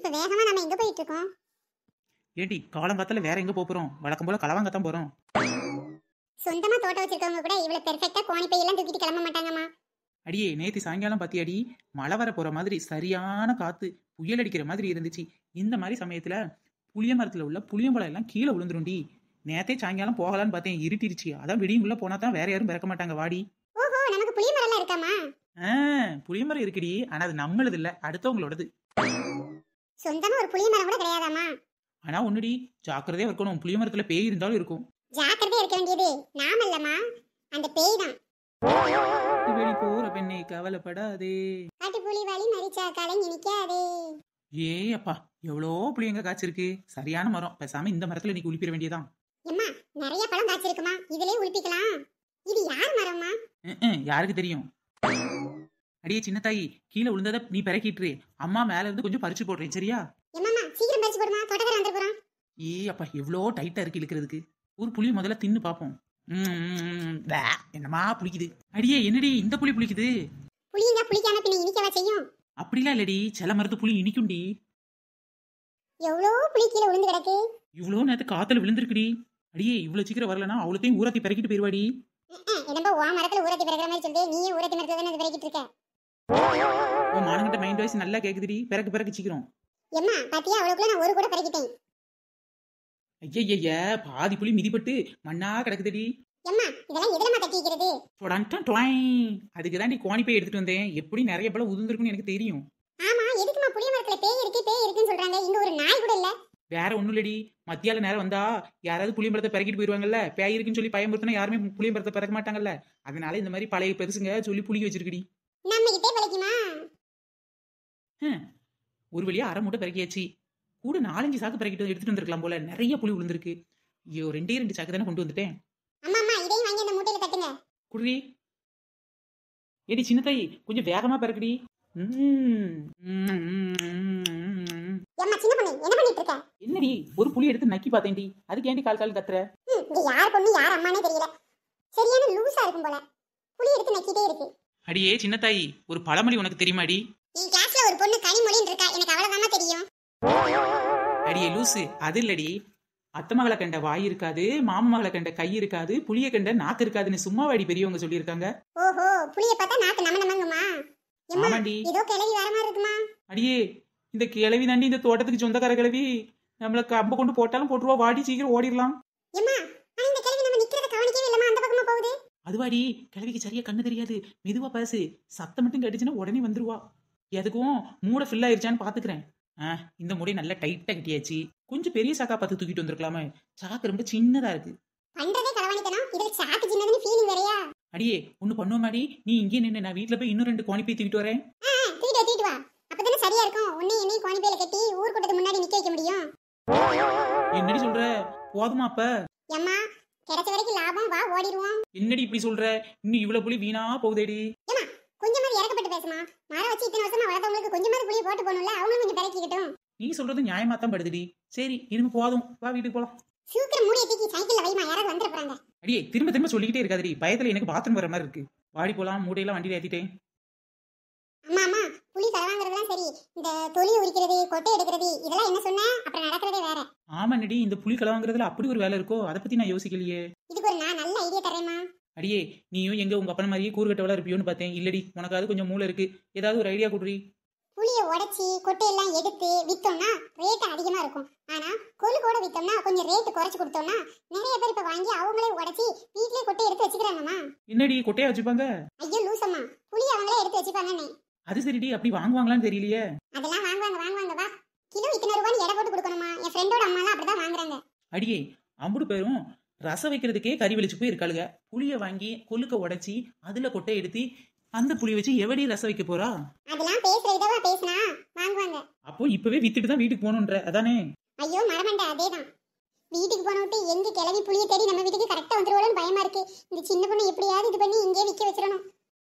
இப்ப வேகமா நம்ம எங்க போயிட்டு இருக்கோம் ஏடி காலங்காத்தால வேற எங்க போப் போறோம் வழக்கம் போல கலவாங்கத்தான் போறோம் சொந்தமா தோட்டம் வச்சிருக்கவங்க கூட இவ்வளவு பெர்ஃபெக்ட்டா கோணி பையெல்லாம் தூக்கிட்டு கிளம்ப மாட்டாங்கம்மா அடியே நேத்து சாயங்காலம் பாத்தியாடி மழை வர போற மாதிரி சரியான காத்து புயல் அடிக்கிற மாதிரி இருந்துச்சு இந்த மாதிரி சமயத்துல புளிய மரத்துல உள்ள புளியம்பழம் எல்லாம் கீழே விழுந்துரும்டி நேத்தே சாயங்காலம் போகலான்னு பார்த்தேன் இருட்டிருச்சு அதான் விடியுங்குள்ள போனா தான் வேற யாரும் பிறக்க மாட்டாங்க வாடி ஓஹோ நமக்கு புளிய மரம் எல்லாம் இருக்காமா ஆ புளியமரம் இருக்குடி ஆனா அது நம்மளது இல்ல அடுத்தவங்களோடது சொந்தமா ஒரு புளிய மரம் கூட கிடையாதாமா ஆனா ஒண்ணுடி ஜாக்கிரதையா இருக்கணும் புளியமரத்துல பேய் இருந்தாலும் இருக்கும் ஜாக்கிரதையா இருக்க வேண்டியது நாம இல்லம்மா அந்த பேய் தான் வெளி போற பெண்ணை கவலைப்படாதே காட்டு புலி வாலி மரிச்சா கலைஞ நிக்காதே ஏ அப்பா எவ்வளோ புளியங்க காய்ச்சிருக்கு சரியான மரம் பேசாம இந்த மரத்துல நீ குளிப்பிட வேண்டியதான் எம்மா நிறைய பழம் காய்ச்சிருக்குமா இதுலயே உளுப்பிக்கலாம் இது யார் மரம்மா ம்ம், யாருக்கு தெரியும் அடியே சின்ன தாயி கீழே விழுந்ததை நீ பிறக்கிட்டுரு அம்மா மேல இருந்து கொஞ்சம் பறிச்சு போடுறேன் சரியா எம்மாமா சீக்கிரம் பறிச்சு போடுமா தோட்டக்கார வந்துட போறான் ஏ அப்பா எவ்வளோ டைட்டா இருக்கு இழுக்கிறதுக்கு ஒரு புளி முதல்ல தின்னு பார்ப்போம் ம், ம், ம், வே, என்னமா புளிக்குது அடியே என்னடி இந்த புளி புளிக்குது புளியங்க புளிக்காம பின்ன இனிக்கவா செய்யும் அப்படிலாம் இல்லடி சில மரத்து புளி இனிக்கும்டி எவ்வளோ புளி கீழே விழுந்து கிடக்கு இவ்வளோ நேரத்து காத்துல விழுந்திருக்குடி அடியே இவ்வளவு சீக்கிரம் வரலனா அவ்வளோத்தையும் ஊரத்தி பிறக்கிட்டு போயிருவாடி என்னப்பா உன் மரத்துல ஊரத்தி பிறகுற மாதிரி சொல்லிட்டு நீயே ஊரத்தி மரத்துல தானே அது பிறக்கிட்டு இருக்க உன் மானங்கிட்ட மைண்ட் வாய்ஸ் நல்லா கேக்குதுடி பிறகு பிறகு சீக்கிரம் எம்மா பாத்தியா அவளுக்குள்ள நான் ஒரு கூட பறக்கிட்டேன் ஐயய்ய பாதி புளி மிதிப்பட்டு மண்ணா கிடக்குதுடி எம்மா இதெல்லாம் எதுலமா தட்டி வைக்கிறது டொடன்டன் டொய். அதுக்கு தான் கோணி போய் எடுத்துட்டு வந்தேன் எப்படி நிறைய பழம் உதிர்ந்துருக்குன்னு எனக்கு தெரியும் ஆமா எதுக்குமா புளிய மரத்துல பேய் இருக்கு பேய் இருக்குன்னு சொல்றாங்க இங்க ஒரு நாய் கூட இல்ல வேற ஒண்ணும் இல்லடி மத்தியால நேரம் வந்தா யாராவது புளியம்பரத்தை பிறக்கிட்டு போயிருவாங்கல்ல பேய் இருக்குன்னு சொல்லி பயமுறுத்தினா யாருமே புளியம்பரத்தை பிறக்க மாட்டாங்கல்ல அதனால இந்த மாதிரி பழைய பெருசுங்க சொல்லி புளி வச்சிருக்குடி நம்ம கிட்டே பழிக்குமா ஒரு வழியா அரை மூட்டை பிறக்கியாச்சு கூட நாலஞ்சு சாக்கு பிறக்கிட்டு வந்து எடுத்துட்டு வந்திருக்கலாம் போல நிறைய புளி விழுந்திருக்கு ஐயோ ரெண்டே ரெண்டு சாக்கு தானே கொண்டு வந்துட்டேன் அம்மா அம்மா இதையும் வாங்கி அந்த மூட்டையில தட்டுங்க குடி ஏடி சின்ன தாயி கொஞ்சம் வேகமா பிறக்குடி ம், ம், ம், ம், ம். எம்மா சின்ன பொண்ணு என்ன பண்ணிட்டு இருக்க என்னடி ஒரு புளி எடுத்து நக்கி பார்த்தேன்டி அதுக்கு ஏண்டி கால் கால் கத்துற ம், இங்க யார் பொண்ணு யார் அம்மானே தெரியல சரியான லூசா இருக்கும் போல புளி எடுத்து நக்கிட்டே இருக்கு அடியே சின்ன தாயி ஒரு பழமொழி உனக்கு தெரியுமாடி என் கிளாஸ்ல ஒரு பொண்ணு கனிமொழின்னு இருக்கா எனக்கு அவ்வளவுதாம்மா தெரியும் அடியே லூசு அது இல்லடி அத்தை மகளை கண்ட வாய் இருக்காது மாமா மகளை கண்ட கை இருக்காது புளிய கண்ட நாக்கு இருக்காதுன்னு சும்மா வாடி பெரியவங்க சொல்லியிருக்காங்க ஓஹோ புளிய பார்த்தா நாக்கு நம்ம நம்மங்குமா எம்மா ஆமாண்டி ஏதோ கிளவி வர மாதிரி இருக்குமா அடியே இந்த கிழவி தாண்டி இந்த தோட்டத்துக்கு சொந்தக்கார கிழவி நம்மளுக்கு அம்ப கொண்டு போட்டாலும் போட்டுருவா வாடி சீக்கிரம் ஓடிடலாம் எம்மா ஆனா இந்த கிளவி நம்ம நிக்கிறத கவனிக்கவே இல்லம்மா அந்த பக்கமா போகுது அதுவாடி கிழவிக்கு சரியா கண்ணு தெரியாது மெதுவா பேசு சத்தம் மட்டும் கடிச்சுன்னா உடனே வந்துருவா எதுக்கும் மூட ஃபில் ஆயிருச்சான்னு பாத்துக்கிறேன் ஆ இந்த முடி நல்லா டைட்டா கட்டியாச்சு கொஞ்சம் பெரிய சாக்கா பார்த்து தூக்கிட்டு வந்திருக்கலாமே சாக்கு ரொம்ப சின்னதா இருக்கு பண்றதே களவாணித்தனம் இதுல சாக்கு சின்னதுன்னு ஃபீலிங் வேறயா அடியே ஒண்ணு பண்ணுவோமாடி நீ இங்கே நின்று நான் வீட்ல போய் இன்னும் ரெண்டு கோணி போய் தூக்கிட்டு வரேன் ஆ தூக்கிட்டு வா, தூக்கிட்டு வா அப்பதானே சரியா இருக்கும் உன்னை என்னையும் கோணி பையில கட்டி ஊர் கூட்டத்துக்கு முன்னாடி நிக்க வைக்க முடியும் என்னடி சொல்ற போதுமா அப்ப எம்மா கிடைச்ச வரைக்கும் லாபம் வா ஓடிடுவோம் என்னடி இப்படி சொல்ற இன்னும் இவ்வளவு புலி வீணா போகுதேடி ஏமா கொஞ்சமாவது இறக்கப்பட்டு பேசுமா மரம் வச்சு இத்தனை வருஷமா வளர்த்தவங்களுக்கு கொஞ்சமாவது புளிய போட்டு போகணும்ல அவங்களும் கொஞ்சம் பிறக்கிக்கிட்டும் நீ சொல்றது நியாயமா தான் படுதுடி சரி இனிமே போதும் வா வீட்டுக்கு போலாம் சீக்கிரம் மூடிய தூக்கி சைக்கிள்ல வைமா யாராவது வந்துட போறாங்க அடியே திரும்ப திரும்ப சொல்லிக்கிட்டே இருக்காதடி பயத்துல எனக்கு பாத்ரூம் வர மாதிரி இருக்கு வாடி போலாம் மூடையெல்லாம் வண்டியில ஏத்திட்டேன் அம்மா அம்மா புளி தரவாங்கிறதுலாம் சரி இந்த தொலி உரிக்கிறது கொட்டை எடுக்கிறது இதெல்லாம் என்ன சொன்ன அப்புறம் நடக்கிறதே வேற ஆமாண்ணடி இந்த புலி கலவாங்கிறதுல அப்படி ஒரு வேலை இருக்கோ அதை பத்தி நான் யோசிக்கலையே இதுக்கு ஒரு நான் நல்ல ஐடியா தரேம்மா அடியே நீயும் எங்க உங்க அப்பன மாதிரியே கூறுகட்டவளா இருப்பியோன்னு பார்த்தேன் இல்லடி உனக்காவது கொஞ்சம் மூளை இருக்கு ஏதாவது ஒரு ஐடியா கொடுறி புளிய உடைச்சி கொட்டையெல்லாம் எடுத்து வித்தோம்னா ரேட் அதிகமா இருக்கும் ஆனா கொழுக்கோட வித்தோம்னா கொஞ்சம் ரேட் குறைச்சு கொடுத்தோம்னா நிறைய பேர் இப்ப வாங்கி அவங்களே உடைச்சி வீட்லயே கொட்டை எடுத்து வச்சுக்கிறாங்கம்மா என்னடி கொட்டையா வச்சுப்பாங்க ஐயோ லூசம்மா புளி அவங்களே எடுத்து வச்சுப்பாங்கன்னு அது சரிடி அப்படி வாங்குவாங்களான்னு தெரியலையே அதெல்லாம் வாங்குவாங்க வாங்குவாங்க வா கிலோ இத்தனை ரூபான்னு எடை போட்டு கொடுக்கணுமா என் ஃப்ரெண்டோட அம்மாலாம் அப்படிதான் வாங்குறாங்க அடியே அம்புடு பேரும் ரசம் வைக்கிறதுக்கே கறி வெளிச்சு போய் இருக்காளுங்க புளிய வாங்கி கொழுக்க உடைச்சி அதுல கொட்டை எடுத்து அந்த புளி வச்சு எவடி ரசம் வைக்க போறா அதெல்லாம் பேசுற இதவா பேசினா வாங்குவாங்க அப்போ இப்பவே வித்துட்டு தான் வீட்டுக்கு போகணுன்ற அதானே ஐயோ மரமண்ட அதேதான் வீட்டுக்கு போன விட்டு எங்க கிளவி புளிய தேடி நம்ம வீட்டுக்கு கரெக்டா வந்துருவோம்னு பயமா இருக்கு இந்த சின்ன பொண்ணு எப்படியாவது இது பண்ணி இங்கே விக்க வச்சிடணும்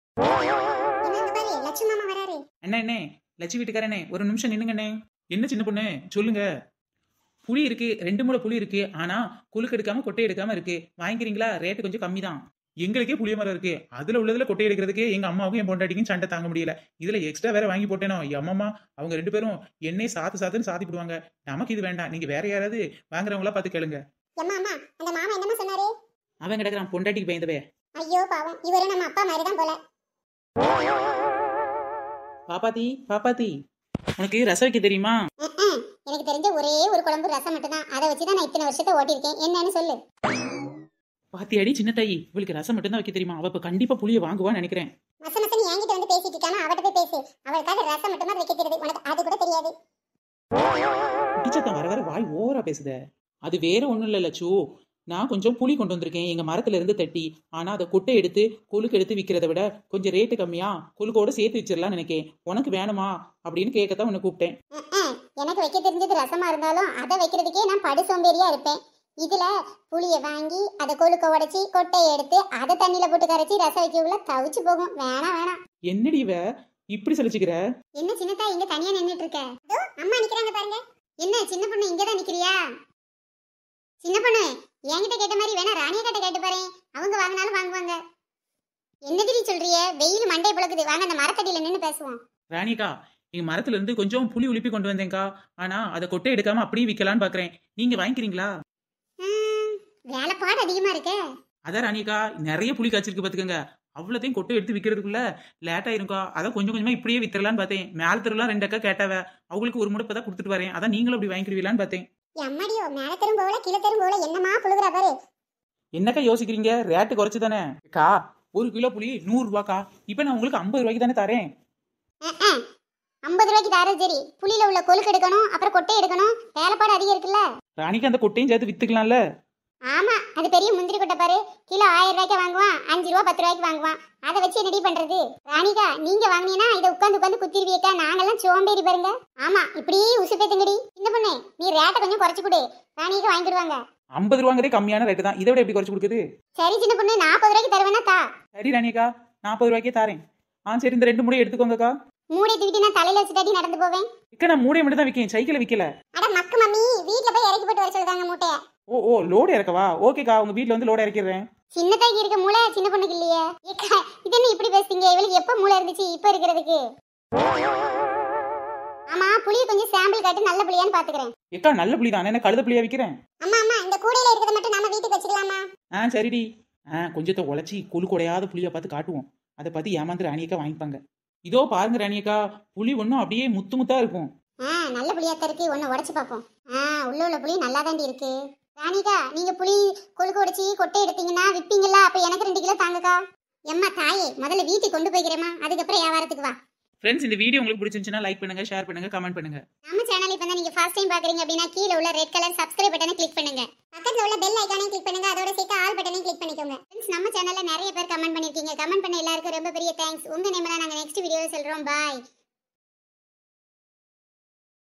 என்னங்க பாரு லட்சுமி மாமா வராரு அண்ணா என்ன லட்சி வீட்டுக்காரனே ஒரு நிமிஷம் நின்னுங்கண்ணே என்ன சின்ன பொண்ணு சொல்லுங்க புளி இருக்கு ரெண்டு மூளை புளி இருக்கு ஆனா குலுக்கு எடுக்காம கொட்டை எடுக்காம இருக்கு வாங்கிக்கிறீங்களா ரேட்டு கொஞ்சம் கம்மி தான் எங்களுக்கே புளிய மரம் இருக்கு அதுல உள்ளதுல கொட்டை எடுக்கிறதுக்கே எங்க அம்மாவுக்கும் என் பொண்டாட்டிக்கும் சண்டை தாங்க முடியல இதுல எக்ஸ்ட்ரா வேற வாங்கி போட்டேனோ என் அம்மா அவங்க ரெண்டு பேரும் எண்ணெய் சாத்து சாத்துன்னு சாத்தி போடுவாங்க நமக்கு இது வேண்டாம் நீங்க வேற யாராவது வாங்குறவங்களா பார்த்து கேளுங்க அம்மா அம்மா அந்த மாமா என்னம்மா சொன்னாரு அவன் கிடக்குறான் பொண்டாட்டிக்கு பயந்தவே ஐயோ பாவம் இவரு நம்ம அப்பா மாதிரி தான் போல பாப்பாத்தி பாப்பாத்தி உனக்கு ரசம் வைக்க தெரியுமா ம்ம். எனக்கு தெரிஞ்ச ஒரே ஒரு குழம்பு ரசம் மட்டும்தான் அதை வச்சு தான் நான் இத்தனை வருஷத்தை ஓட்டியிருக்கேன் என்னன்னு சொல்லு பாத்தியாடி சின்ன தாயி இவளுக்கு ரசம் மட்டும்தான் வைக்க தெரியுமா அவ இப்ப கண்டிப்பா புளிய வாங்குவான்னு நினைக்கிறேன் மச மசன் என்கிட்ட வந்து பேசிட்டு இருக்காம அவட்ட போய் பேசு அவளுக்காக ரசம் மட்டுமா வைக்க தெரியுது உனக்கு அது கூட தெரியாது டீச்சர் வர வர வாய் ஓவரா பேசுத அது வேற ஒண்ணும் இல்ல லட்சு நான் கொஞ்சம் புளி கொண்டு வந்திருக்கேன் எங்க மரத்துல இருந்து தட்டி ஆனா அதை கொட்டை எடுத்து கொழுக்கு எடுத்து விக்கிறத விட கொஞ்சம் ரேட்டு கம்மியா கொழுக்கோட சேர்த்து வச்சிடலாம்னு நினைக்கேன் உனக்கு வேணுமா அப்படின்னு கேட்கத்தான் உன்னை கூப்பிட்டேன் ம்ம். எனக்கு வைக்க தெரிஞ்சது ரசமா இருந்தாலும் அதை வைக்கிறதுக்கே நான் படு சோம்பேறியா இருப்பேன் இதுல புளிய வாங்கி அதை கொழுக்க உடைச்சி கொட்டையை எடுத்து அதை தண்ணியில போட்டு கரைச்சி ரசம் வைக்கக்குள்ள தவிச்சு போகும் வேணாம் வேணாம் என்னடி இவ இப்படி சலிச்சுக்கிற என்ன சின்னத்தா இங்க தனியா நின்னுட்டு இருக்க அதோ அம்மா நிக்கிறாங்க பாருங்க என்ன சின்ன பொண்ணு இங்கதான் நிக்கிறியா சின்ன பொண்ணு என்கிட்ட கேட்ட மாதிரி வேணா ராணியா கிட்ட கேட்டு பாரு அவங்க வாங்கினாலும் வாங்குவாங்க என்னதிரி சொல்றிய வெயில் மண்டை புழக்குது வாங்க அந்த மரத்தடியில நின்னு பேசுவோம் ராணிகா எங்க மரத்துல இருந்து கொஞ்சம் புளி உலுப்பி கொண்டு வந்தேன்க்கா ஆனா அதை கொட்டை எடுக்காம அப்படியே விக்கலான்னு பாக்குறேன் நீங்க வாங்கிக்கிறீங்களா ம், வேலைப்பாடு அதிகமா இருக்கே அதான் ராணிகா நிறைய புளி காய்ச்சிருக்கு பாத்துக்கோங்க அவ்வளோத்தையும் கொட்டை எடுத்து விற்கிறதுக்குள்ள லேட் ஆயிருக்கா அதான் கொஞ்சம் கொஞ்சமா இப்படியே வித்துறலான்னு பார்த்தேன் மேல தெருலாம் ரெண்டு அக்கா கேட்டாவ அவங்களுக்கு ஒரு முடப்பை தான் கொடுத்துட்டு வரேன் அதான் நீங்களும் அப்படி வாங்கிக்கிடுவீங்களான்னு பார்த்தேன் எம்மாடியோ மேல தரும் போல கீழே தரும் போல என்னமா புழுகுறா பாரு என்னக்கா யோசிக்கிறீங்க ரேட்டு குறைச்சு தானே அக்கா ஒரு கிலோ புளி நூறு ரூபாக்கா இப்போ நான் உங்களுக்கு ஐம்பது ரூபாய்க்கு தானே தரேன் அஹ், அஹ். ஐம்பது ரூபாய்க்கு தாரது சரி புளியில உள்ள கொழுக்கு எடுக்கணும் அப்புறம் கொட்டை எடுக்கணும் வேலைப்பாடு அதிகம் இருக்குல்ல ராணிக்கு அந்த கொட்டையும் சேர்த்து வித்துக்கலாம்ல ஆமா அது பெரிய முந்திரி கொட்டை பாரு கிலோ ஆயிரம் ரூபாய்க்கு வாங்குவான் அஞ்சு ரூபா பத்து ரூபாய்க்கு வாங்குவான் அதை வச்சு என்னடி பண்றது ராணிகா நீங்க வாங்குனீங்கன்னா இதை உட்காந்து உட்காந்து குத்திருவியக்கா நாங்கெல்லாம் சோம்பேறி பாருங்க ஆமா இப்படியே உசு பேத்துங்கடி இந்த பொண்ணு நீ ரேட்டை கொஞ்சம் குறைச்சு கொடு ராணிகா வாங்கிடுவாங்க ஐம்பது ரூபாங்கிறதே கம்மியான ரேட்டு தான் இதை விட எப்படி குறைச்சு கொடுக்குது சரி சின்ன பொண்ணு நாற்பது ரூபாய்க்கு தருவேனா தா சரி ராணிக்கா நாற்பது ரூபாய்க்கே தரேன் ஆ சரி இந்த ரெண்டு மூடையை எடுத்துக்கோங்கக்கா மூடி தூக்கிட்டு நான் தலையில வச்சுட்டாட்டி நடந்து போவேன் இக்க நான் மூடையை மட்டும் தான் விற்கேன் சைக்கிளை விற்கல அட மக்கு மம்மி வீட்ல போய் இறக்கி போட்டு வர சொல்லுதாங்க மூட்டைய ஓ ஓ லோடு இறக்கவா ஓகேக்கா உங்க வீட்டில் வந்து லோடு இறக்கிடுறேன் சின்ன தாய்க்கு இருக்க மூளை சின்ன பொண்ணுக்கு இல்லையே ஏக்கா இது என்ன இப்படி பேசுறீங்க இவளுக்கு எப்ப மூளை இருந்துச்சு இப்ப இருக்கிறதுக்கு ஆமா புளிய கொஞ்சம் சாம்பிள் காட்டு நல்ல புளியான்னு பாத்துக்கிறேன் ஏக்கா நல்ல புளி தான் என்ன கழுத புளியா விற்கிறேன் அம்மா அம்மா இந்த கூடையில இருக்கிறத மட்டும் நம்ம வீட்டுக்கு வச்சுக்கலாமா ஆ சரிடி ஆ கொஞ்சத்தை உழைச்சி கொழு குடையாத புளியை பார்த்து காட்டுவோம் அதை பார்த்து ஏமாந்து ராணியக்கா வாங்கிப்பாங்க இதோ பாருங்க ராணியக்கா புளி ஒன்றும் அப்படியே முத்து முத்தா இருக்கும் ஆ நல்ல புளியாத்த இருக்கு ஒன்னு உடைச்சு பார்ப்போம் ஆ உள்ள உள்ள புளி நல்லா தாண்டி இருக்கு ராணிகா நீங்க புளி கொழுக்கு உடைச்சி கொட்டை எடுத்தீங்கன்னா விப்பீங்களா அப்ப எனக்கு ரெண்டு கிலோ தாங்கக்கா எம்மா தாயே முதல்ல வீட்டுக்கு கொண்டு போய்க்கிறேம்மா அதுக்கப்புறம் வியாபாரத்துக்கு வா ஃப்ரெண்ட்ஸ் இந்த வீடியோ உங்களுக்கு பிடிச்சிருந்துச்சுன்னா லைக் பண்ணுங்க ஷேர் பண்ணுங்க கமெண்ட் பண்ணுங்க நம்ம சேனல் இப்போ தான் நீங்க ஃபர்ஸ்ட் டைம் பாக்குறீங்க அப்படின்னா கீழே உள்ள ரெட் கலர் சப்ஸ்கிரைப் பட்டனை கிளிக் பண்ணுங்க பக்கத்துல உள்ள பெல் ஐகானையும் கிளிக் பண்ணுங்க அதோட சேர்த்து ஆல் பட்டனையும் கிளிக் பண்ணிக்கோங்க ஃப்ரெண்ட்ஸ் நம்ம சேனல்ல நிறைய பேர் கமெண்ட் பண்ணிருக்கீங்க கமெண்ட் பண்ண எல்லாருக்கும் ரொம்ப பெரிய தேங்க்ஸ் உங்க நேம் நாங்க நெக்ஸ்ட் வீடியோல சொல்றோம் பாய்